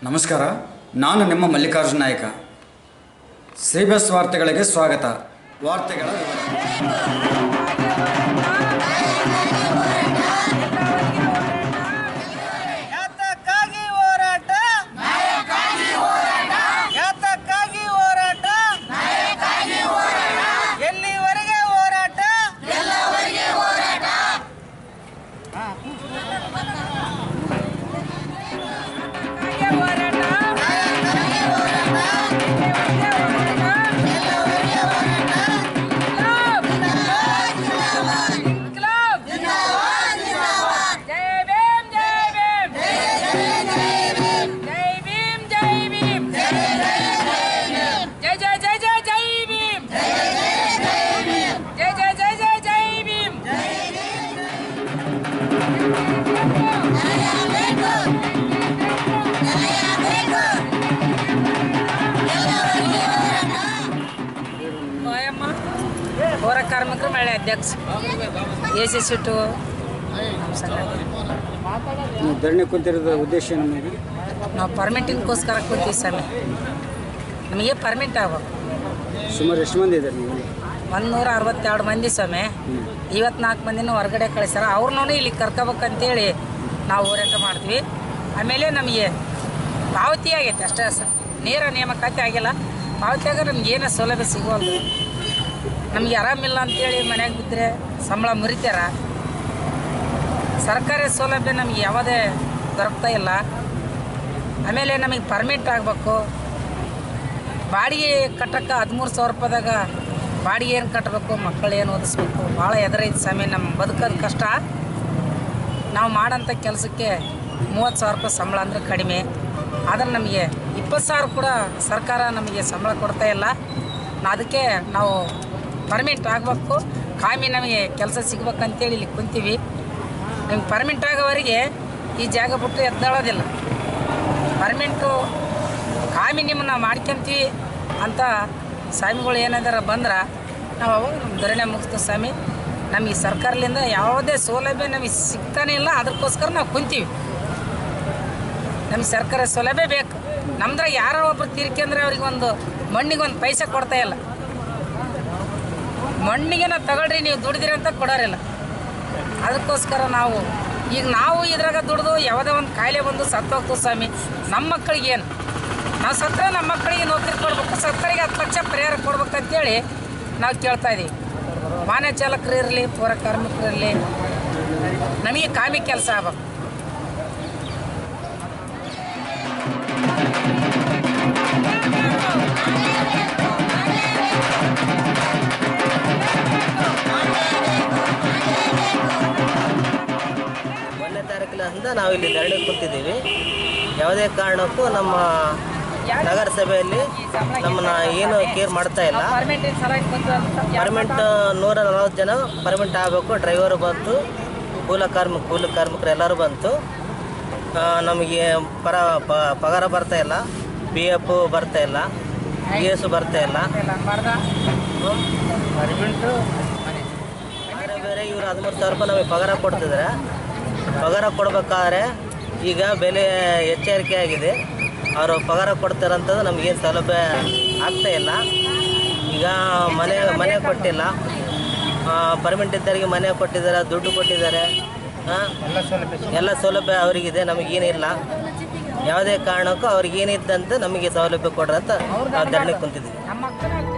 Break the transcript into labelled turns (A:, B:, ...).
A: ನಮಸ್ಕಾರ ನಾನು ನಿಮ್ಮ ಮಲ್ಲಿಕಾರ್ಜುನ ನಾಯಕ ಶ್ರೀಬಸ್ ವಾರ್ತೆಗಳಿಗೆ ಸ್ವಾಗತ ವಾರ್ತೆಗಳ ವಿವರ
B: ಯಾತಕ್ಕಾಗಿ ಹೋರಾಟ ಯಾತಕ್ಕಾಗಿ ಹೋರಾಟ ಎಲ್ಲಿವರೆಗೆ ಹೋರಾಟ
C: ಜೈ ಜೈ ಜೈ ಜೈ ಜೈ ಭೀಮ್ ಜೈ ಜೈ ಜೈ ಜೈ ಜೈ ಭೀಮ್ ಮಾಯಮ್ಮ ಪೌರ ಕಾರ್ಮಿಕರು ಮಳೆ ಅಧ್ಯಕ್ಷ ಎ ಸಿ ಸಿಟ್ಟು
A: ನೀವು ಧರಣಿ ಕುಂತಿರೋದ್ರ ಉದ್ದೇಶ ಏನು ನಿಮಗೆ
C: ನಾವು ಪರ್ಮಿಟಿಂಗ್ಗೋಸ್ಕರ ಕೂತೀವಿ ಸ್ವಾಮಿ ನಮಗೆ ಪರ್ಮಿಟ್ ಆಗ್ಬೇಕು
A: ಸುಮಾರು ಎಷ್ಟು ಮಂದಿ ಇದ್ದಾರೆ ನೀವು
C: ಒಂದು ನೂರ ಅರವತ್ತೆರಡು ಮಂದಿ ಸ್ವಾಮಿ ಐವತ್ನಾಲ್ಕು ಮಂದಿನ ಹೊರಗಡೆ ಕಳಿಸ್ಯಾರ ಅವ್ರನ್ನೂ ಇಲ್ಲಿ ಕರ್ಕೋಬೇಕಂತೇಳಿ ನಾವು ಹೋರಾಟ ಮಾಡ್ತೀವಿ ಆಮೇಲೆ ನಮಗೆ ಪಾವತಿ ಆಗೈತೆ ಅಷ್ಟೇ ಸರ್ ನೇರ ನೇಮಕಾತಿ ಆಗಿಲ್ಲ ಪಾವತಿ ಆಗ ನಮ್ಗೆ ಏನೋ ಸೌಲಭ್ಯ ಸಿಗೋದು ನಮಗೆ ಆರಾಮಿಲ್ಲ ಅಂತೇಳಿ ಮನ್ಯಾಗ ಬಿದ್ದರೆ ಸಂಬಳ ಮುರಿತಾರ ಸರ್ಕಾರಿ ಸೌಲಭ್ಯ ನಮಗೆ ಯಾವುದೇ ದೊರಕ್ತಾ ಇಲ್ಲ ಆಮೇಲೆ ನಮಗೆ ಪರ್ಮಿಟ್ ಆಗಬೇಕು ಬಾಡಿಗೆ ಕಟ್ಟಕ್ಕೆ ಹದಿಮೂರು ಸಾವಿರ ರೂಪಾಯಿದಾಗ ಬಾಡಿಗೆ ಏನು ಕಟ್ಟಬೇಕು ಮಕ್ಕಳು ಏನು ಓದಿಸ್ಬೇಕು ಭಾಳ ಎದುರೈತೆ ಸ್ವಾಮಿ ನಮ್ಮ ಬದುಕೋದು ಕಷ್ಟ ನಾವು ಮಾಡೋಂಥ ಕೆಲಸಕ್ಕೆ ಮೂವತ್ತು ಸಾವಿರ ರೂಪಾಯಿ ಸಂಬಳ ಅಂದರೆ ಕಡಿಮೆ ಆದರೆ ನಮಗೆ ಇಪ್ಪತ್ತು ಸಾವಿರ ಕೂಡ ಸರ್ಕಾರ ನಮಗೆ ಸಂಬಳ ಕೊಡ್ತಾ ಇಲ್ಲ ನಾ ಅದಕ್ಕೆ ನಾವು ಪರ್ಮಿಟ್ ಆಗಬೇಕು ಕಾಮಿ ನಮಗೆ ಕೆಲಸ ಸಿಗ್ಬೇಕಂತೇಳಿ ಇಲ್ಲಿ ಕುಂತೀವಿ ನಿಮ್ಗೆ ಪರ್ಮಿಟ್ ಆಗೋವರೆಗೆ ಈ ಜಾಗ ಬಿಟ್ಟು ಎದ್ದೇಳೋದಿಲ್ಲ ಪರ್ಮಿಂಟು ಕಾಮಿ ನಿಮ್ಮನ್ನ ಮಾಡ್ಕೊಂತೀವಿ ಅಂತ ಸ್ವಾಮಿಗಳು ಏನಾದಾರ ಬಂದ್ರೆ ನಾವು ಅವಾಗ ನಮ್ಮ ಧರಣಿ ಮುಗಿಸ್ತೀವಿ ಸ್ವಾಮಿ ನಮಗೆ ಸರ್ಕಾರದಿಂದ ಯಾವುದೇ ಸೌಲಭ್ಯ ನಮಗೆ ಸಿಗ್ತಾನೆ ಇಲ್ಲ ಅದಕ್ಕೋಸ್ಕರ ನಾವು ಕುಂತೀವಿ ನಮಗೆ ಸರ್ಕಾರ ಸೌಲಭ್ಯ ಬೇಕು ನಮ್ದ್ರಾಗ ಯಾರೋ ಒಬ್ರು ತೀರ್ಕೊಂಡ್ರೆ ಅವ್ರಿಗೆ ಒಂದು ಮಣ್ಣಿಗೆ ಒಂದು ಪೈಸೆ ಕೊಡ್ತಾ ಇಲ್ಲ ಮಣ್ಣಿಗೆ ನಾವು ತಗೊಳ್ರಿ ನೀವು ದುಡಿದಿರಿ ಅಂತ ಕೊಡೋರಿಲ್ಲ ಅದಕ್ಕೋಸ್ಕರ ನಾವು ಈಗ ನಾವು ಇದ್ರಾಗ ದುಡ್ದು ಯಾವುದೇ ಒಂದು ಕಾಯಿಲೆ ಬಂದು ಸತ್ತೋಗ್ತೀವಿ ಸ್ವಾಮಿ ನಮ್ಮ ಮಕ್ಕಳಿಗೆ ಏನು ನಾವು ಸತ್ತರೆ ನಮ್ಮ ಮಕ್ಕಳಿಗೆ ನೌಕರಿ ಕೊಡ್ಬೇಕು ಸತ್ತರಿಗೆ ಹತ್ತು ಲಕ್ಷ ಪರಿಹಾರ ಕೊಡ್ಬೇಕಂತೇಳಿ ನಾವು ಕೇಳ್ತಾ ಇದ್ದೀವಿ ವಾಹನ ಚಾಲಕರು ಇರಲಿ ಪೌರ ಕಾರ್ಮಿಕರಿರಲಿ ನಮಗೆ ಕಾಮಿ ಕೆಲಸ ಆಗ್ಬೇಕು
B: ಒಂದನೇ ತಾರೀಕಿನಿಂದ ನಾವು ಇಲ್ಲಿ ಧರಣಿ ಕೂತಿದ್ದೀವಿ ಯಾವುದೇ ಕಾರಣಕ್ಕೂ ನಮ್ಮ ನಗರಸಭೆಯಲ್ಲಿ ನಮ್ಮನ್ನ ಏನು ಕೇರ್ ಮಾಡ್ತಾ ಇಲ್ಲ ಪರ್ಮಿಟ್ ನೂರ ನಲವತ್ತು ಜನ ಪರ್ಮಿಟ್ ಆಗಬೇಕು ಡ್ರೈವರ್ ಬಂತು ಕೂಲ ಕಾರ್ಮಿಕ ಕೂಲಿ ಕಾರ್ಮಿಕರು ಎಲ್ಲರೂ ಬಂತು ಆ, ನಮಗೆ ಪರ ಪ- ಪಗಾರ ಬರ್ತಾ ಇಲ್ಲ ಪಿ ಎಫ್ ಬರ್ತಾ ಇಲ್ಲ ಪಿ ಎಸ್ ಬರ್ತಾ ಇಲ್ಲ ಬೇರೆ ಬೇರೆ ಇವರು ಹದಿಮೂರು ಸಾವಿರ ರೂಪಾಯಿ ನಮಗೆ ಪಗಾರ ಕೊಡ್ತಿದ್ದಾರೆ ಪಗಾರ ಕೊಡ್ಬೇಕಾದ್ರೆ ಈಗ ಬೆಲೆ ಎಚ್ಚರಿಕೆ ಆಗಿದೆ ಅವರು ಪಗಾರ ಕೊಡ್ತಾರಂಥದ್ದು ನಮಗೇನು ಸೌಲಭ್ಯ ಆಗ್ತಾ ಇಲ್ಲ ಈಗ ಮನೆ ಮನೆ ಕೊಟ್ಟಿಲ್ಲ ಪರ್ಮಿಟ್ ಇದ್ದವರಿಗೆ ಮನೆ ಕೊಟ್ಟಿದ್ದಾರೆ ದುಡ್ಡು ಕೊಟ್ಟಿದ್ದಾರೆ ಆ, ಎಲ್ಲ ಸೌಲಭ್ಯ ಅವರಿಗಿದೆ ನಮಗೇನಿಲ್ಲ ಯಾವುದೇ ಕಾರಣಕ್ಕೂ ಅವ್ರಿಗೇನಿದ್ದಂತೆ ನಮಗೆ ಸೌಲಭ್ಯ ಕೊಡ್ರಂತ ನಾವು ಧರಣಿ ಕುಂತಿದ್ದೀವಿ
C: ನಮ್ಮ ಮಕ್ಕಳ